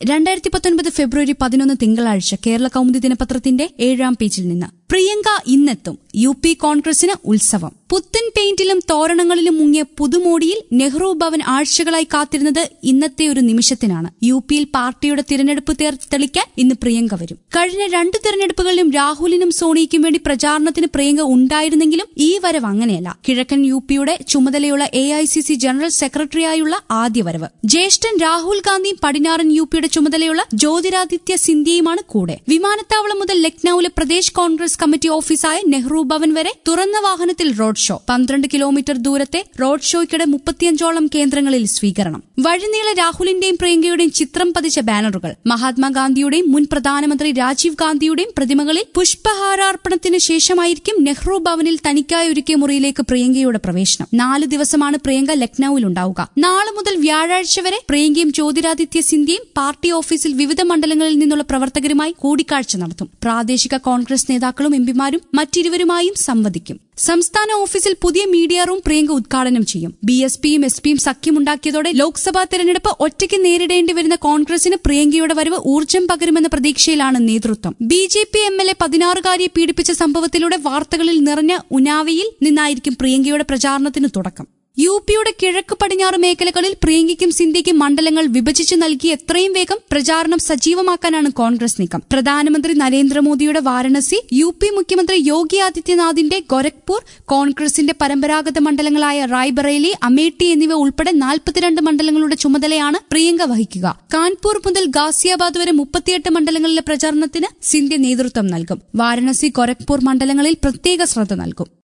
രണ്ടായിരത്തി പത്തൊൻപത് ഫെബ്രുവരി പതിനൊന്ന് തിങ്കളാഴ്ച കേരള കൗമുദി ദിനപത്രത്തിന്റെ ഏഴാം പേജിൽ നിന്ന് പ്രിയങ്ക ഇന്നെത്തും യു പി കോൺഗ്രസിന് ഉത്സവം പുത്തൻ പെയിന്റിലും തോരണങ്ങളിലും മുങ്ങിയ പുതുമോടിയിൽ നെഹ്റു ഭവൻ ആഴ്ചകളായി കാത്തിരുന്നത് ഇന്നത്തെ ഒരു നിമിഷത്തിനാണ് യു പിയിൽ പാർട്ടിയുടെ തിരഞ്ഞെടുപ്പ് തേർ തെളിക്കാൻ ഇന്ന് പ്രിയങ്ക വരും കഴിഞ്ഞ രണ്ട് തിരഞ്ഞെടുപ്പുകളിലും രാഹുലിനും സോണിയയ്ക്കും വേണ്ടി പ്രചാരണത്തിന് പ്രിയങ്ക ഉണ്ടായിരുന്നെങ്കിലും ഈ വരവ് അങ്ങനെയല്ല കിഴക്കൻ യു പിയുടെ ചുമതലയുള്ള A I C C general സെക്രട്ടറിയായുള്ള ആദ്യ വരവ് ജ്യേഷ്ഠൻ രാഹുൽ ഗാന്ധിയും പടിഞ്ഞാറൻ യു പിയുടെ ചുമതലയുള്ള ജ്യോതിരാദിത്യ സിന്ധ്യയുമാണ് കൂടെ വിമാനത്താവളം മുതൽ ലക്നൌവിലെ പ്രദേശ് കോൺഗ്രസ് കമ്മിറ്റി ഓഫീസായ നെഹ്റു ഭവൻ വരെ തുറന്ന വാഹനത്തിൽ റോഡ് ഷോ പന്ത്രണ്ട് കിലോമീറ്റർ ദൂരത്തെ റോഡ് ഷോയ്ക്കിടെ മുപ്പത്തിയഞ്ചോളം കേന്ദ്രങ്ങളിൽ സ്വീകരണം വഴിനീളെ രാഹുലിന്റെയും പ്രിയങ്കയുടെയും ചിത്രം പതിച്ച ബാനറുകൾ മഹാത്മാഗാന്ധിയുടെയും മുൻ പ്രധാനമന്ത്രി രാജീവ് ഗാന്ധിയുടെയും പ്രതിമകളിൽ പുഷ്പഹാരാർപ്പണത്തിന് ശേഷമായിരിക്കും നെഹ്റു ഭവനിൽ തനിക്കായി ഒരുക്കിയ മുറിയിലേക്ക് പ്രിയങ്കയുടെ പ്രവേശനം നാല് ദിവസമാണ് പ്രിയങ്ക ലക്നൌവിൽ ഉണ്ടാവുക നാളെ മുതൽ വ്യാഴാഴ്ച വരെ പ്രിയങ്കയും ജ്യോതിരാദിത്യ സിന്ധ്യയും പാർട്ടി ഓഫീസിൽ വിവിധ മണ്ഡലങ്ങളിൽ നിന്നുള്ള പ്രവർത്തകരുമായി കൂടിക്കാഴ്ച നടത്തും പ്രാദേശിക കോൺഗ്രസ് നേതാക്കളും എംപിമാരും മറ്റിരുവരുമായും സംവദിക്കും സംസ്ഥാന ഓഫീസിൽ പുതിയ മീഡിയ റൂം പ്രിയങ്ക ഉദ്ഘാടനം ചെയ്യും ബി എസ് പിയും എസ് പിയും സഖ്യമുണ്ടാക്കിയതോടെ ലോക്സഭാ തെരഞ്ഞെടുപ്പ് ഒറ്റയ്ക്ക് നേരിടേണ്ടി വരുന്ന കോൺഗ്രസിന് പ്രിയങ്കയുടെ വരവ് ഊർജ്ജം പകരുമെന്ന പ്രതീക്ഷയിലാണ് നേതൃത്വം B J P M L A പതിനാറുകാരിയെ പീഡിപ്പിച്ച സംഭവത്തിലൂടെ വാർത്തകളിൽ നിറഞ്ഞ ഉനാവയിൽ നിന്നായിരിക്കും പ്രിയങ്കയുടെ പ്രചാരണത്തിന് തുടക്കം യു പിയുടെ കിഴക്ക് പടിഞ്ഞാറ് മേഖലകളിൽ പ്രിയങ്കയ്ക്കും സിന്ധ്യയ്ക്കും മണ്ഡലങ്ങൾ വിഭജിച്ച് നൽകി എത്രയും വേഗം പ്രചാരണം സജീവമാക്കാനാണ് കോൺഗ്രസ് നീക്കം പ്രധാനമന്ത്രി നരേന്ദ്രമോദിയുടെ വാരണസി യു പി മുഖ്യമന്ത്രി യോഗി ആദിത്യനാഥിന്റെ ഗോരഖ്പൂർ കോൺഗ്രസിന്റെ പരമ്പരാഗത മണ്ഡലങ്ങളായ റായ്ബറേലി അമേഠി എന്നിവ ഉൾപ്പെടെ നാൽപ്പത്തിരണ്ട് മണ്ഡലങ്ങളുടെ ചുമതലയാണ് പ്രിയങ്ക വഹിക്കുക കാൺപൂർ മുതൽ ഗാസിയാബാദ് വരെ മുപ്പത്തിയെട്ട് മണ്ഡലങ്ങളിലെ പ്രചാരണത്തിന് സിന്ധ്യ നേതൃത്വം നൽകും വാരണസി ഗോരഖ്പൂർ മണ്ഡലങ്ങളിൽ പ്രത്യേക ശ്രദ്ധ നൽകും